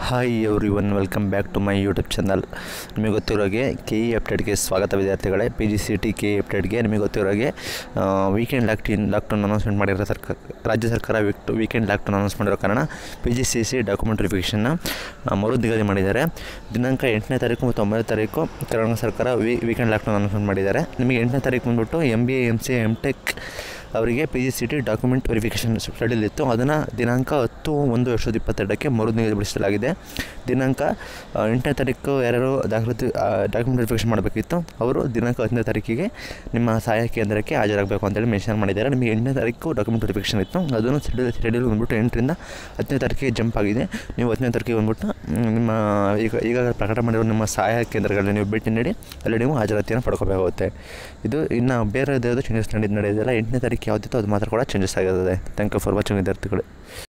hi everyone welcome back to my YouTube channel ನಿಮಗೆ ಗೊತ್ತಿರೋಗೆ K E ಅಪ್ಡೇಟ್ಗೆ ಸ್ವಾಗತ ವಿದ್ಯಾರ್ಥಿಗಳೇ P G C T K E ಅಪ್ಡೇಟ್ಗೆ ನಿಮಗೆ ಗೊತ್ತಿರೋಗೆ ವೀಕೆಂಡ್ ಲಾಕ್ಟಿನ್ ಲಾಕ್ಡೌನ್ ಅನೌನ್ಸ್ಮೆಂಟ್ ಮಾಡಿರೋ ಸರ್ಕಾರ ರಾಜ್ಯ ಸರ್ಕಾರ ವಿಕ್ಟ್ ವೀಕೆಂಡ್ ಲಾಕ್ಡೌನ್ ಅನೌನ್ಸ್ ಮಾಡಿರೋ ಕಾರಣ P G C C document ವೆರಿಫಿಕೇಷನ್ನ ಮರು ನಿಗದಿ ಮಾಡಿದ್ದಾರೆ ದಿನಾಂಕ ಎಂಟನೇ ತಾರೀಕು ಮತ್ತು ಒಂಬತ್ತನೇ ತಾರೀಕು ಕರ್ನಾಟಕ ಸರ್ಕಾರ ವೀ ವೀಕೆಂಡ್ ಲಾಕ್ಡೌನ್ ಅನೌನ್ಸ್ಮೆಂಟ್ ಮಾಡಿದ್ದಾರೆ ನಿಮಗೆ ಎಂಟನೇ ತಾರೀಕು ಬಂದ್ಬಿಟ್ಟು M B A M C M tech ಅವರಿಗೆ P G C T document verification schedule ಅದನ್ನು ದಿನಾಂಕ ಹತ್ತು ಒಂದು ಎರಡು ಸಾವಿರದ ಇಪ್ಪತ್ತೆರಡಕ್ಕೆ ಮರು ನಿಗದಿಪಡಿಸಲಾಗಿದೆ ದಿನಾಂಕ ಆ, ಎಂಟನೇ ತಾರೀಕು ಯಾರ್ಯಾರು ದಾಖಲಾತಿ ಡಾಕ್ಯುಮೆಂಟ್ ವೆರಿಫಿಕೇಷನ್ ಮಾಡಬೇಕಿತ್ತು ಅವರು ದಿನಾಂಕ ಹತ್ತನೇ ತಾರೀಕಿಗೆ ನಿಮ್ಮ ಸಹಾಯ ಕೇಂದ್ರಕ್ಕೆ ಹಾಜರಾಗಬೇಕು ಅಂತೇಳಿ ಮೆನ್ಷನ್ ಮಾಡಿದ್ದಾರೆ ನಿಮಗೆ ಎಂಟನೇ ತಾರೀಕು ಡಾಕ್ಯುಮೆಂಟ್ ವೆರಿಫಿಕೇಷನ್ ಇತ್ತು ಅದನ್ನು ಶೆಡ್ಯೂಲ್ ಶೆಡ್ಯೂಲ್ ಬಂದ್ಬಿಟ್ಟು ಎಂಟರಿಂದ ಹತ್ತನೇ ತಾರೀಕಿಗೆ ಜಂಪ್ ಆಗಿದೆ ನೀವು ಹತ್ತನೇ ತಾರೀಕಿಗೆ ಬಂದ್ಬಿಟ್ಟು ಮ್, ನಿಮ್ಮ ಈಗ ಈಗ ಪ್ರಕಟ ಮಾಡಿರೋ ನಿಮ್ಮ ಸಹಾಯ ಕೇಂದ್ರಗಳಲ್ಲಿ ನೀವು ಭೇಟಿ ನೀಡಿ ಅಲ್ಲಿ ನೀವು ಹಾಜರಾತಿಯನ್ನು ಪಡ್ಕೋಬೇಕಾಗುತ್ತೆ ಇದು ಇನ್ನು ಬೇರೆ ಯಾವುದು ಚೇಂಜಸ್ ನಡೆದು ನಡೆಯೋದಿಲ್ಲ ಎಂಟನೇ ತಾರೀಕು ಯಾವುದಿತ್ತು ಅದು ಮಾತ್ರ ಕೂಡ ಚೇಂಜಸ್ ಆಗಿರ್ತದೆ ಥ್ಯಾಂಕ್ ಯು ಫಾರ್ ವಾಚಿಂಗ್ ವಿದ್ಯಾರ್ಥಿಗಳು